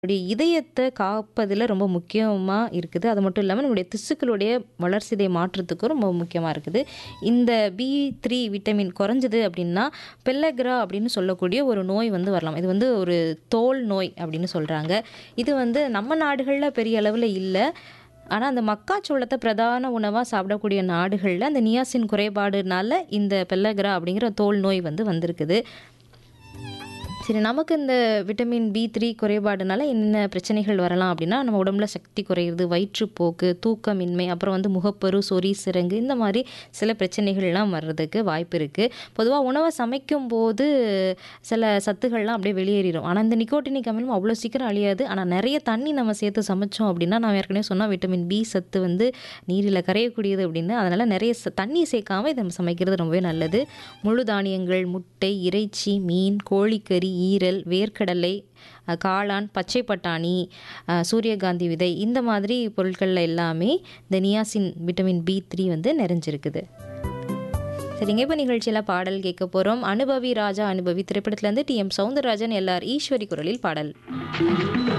நம்முடைய இதயத்த காப்பதில ரொம்ப முக்கியமா இருக்குது. அது மட்டும் இல்லாம நம்முடைய திசுக்களுடைய வளர்சிதை மாற்றத்துக்கும் ரொம்ப முக்கியமா இருக்குது. இந்த பி3 விட்டமின் குறைஞ்சது அப்படின்னா, பெல்லக்ரா அப்படின்னு சொல்லக்கூடிய ஒரு நோய் வந்து வரலாம். இது வந்து ஒரு தோல் நோய் அப்படின்னு சொல்றாங்க. இது வந்து நம்ம நாடுகள்ல பெரிய அளவுல இல்ல. ஆனா, அந்த மக்காச்சோளத்த பிரதான உணவா சாப்பிடக்கூடிய நாடுகள்ல அந்த நியாசின் குறைபாடுனால இந்த பெல்லக்ரா அப்படிங்கிற தோல் நோய் வந்து வந்திருக்குது. சரி நமக்கு இந்த விட்டமின் பி3 குறைபாடுனால என்னென்ன பிரச்சனைகள் வரலாம் அப்படின்னா, நம்ம உடம்புல சக்தி குறையிறது, வயிற்றுப்போக்கு, தூக்கமின்மை, அப்புறம் வந்து முகப்பரு, சொறி, சிரங்கு இந்த மாரி சில பிரச்சனைகள்லாம் வர்றதுக்கு வாய்ப்பு இருக்கு. பொதுவா உணவ சமைக்கும்போது சில சத்துக்கள்லாம் அப்படியே வெளியேறிரும். ஆனா, இந்த நிக்கோட்டினிக் அமிலம் அவ்வளோ சீக்கிரம் அழியாது. ஆனா, நெறைய தண்ணி நம்ம சேர்த்து சமைச்சோம் அப்படின்னா, நான் ஏற்கனவே சொன்னா விட்டமின் பி சத்து வந்து நீரில கரையக்கூடியது அப்படின்னு. அதனால நெறைய ச தண்ணி சேர்க்காம இத நம்ம சமைக்கிறது ரொம்பவே நல்லது. முழு தானியங்கள், முட்டை, இறைச்சி, மீன், கோழிக்கறி, ஈரல், வேர்க்கடலை, அ காளான், பச்சை பட்டாணி, அ சூரியகாந்தி விதை இந்த மாதிரி பொருட்கள்ல எல்லாமே இந்த நியாசின் விட்டமின் பி3 வந்து நிறைஞ்சிருக்குது. சரிங்க. இப்ப நிகழ்ச்சியில பாடல் கேட்க போறோம். அனுபவி ராஜா அனுபவி திரைப்படத்திலருந்து டி.எம். சௌந்தரராஜன், எல்.ஆர். ஈஸ்வரி குரலில் பாடல்.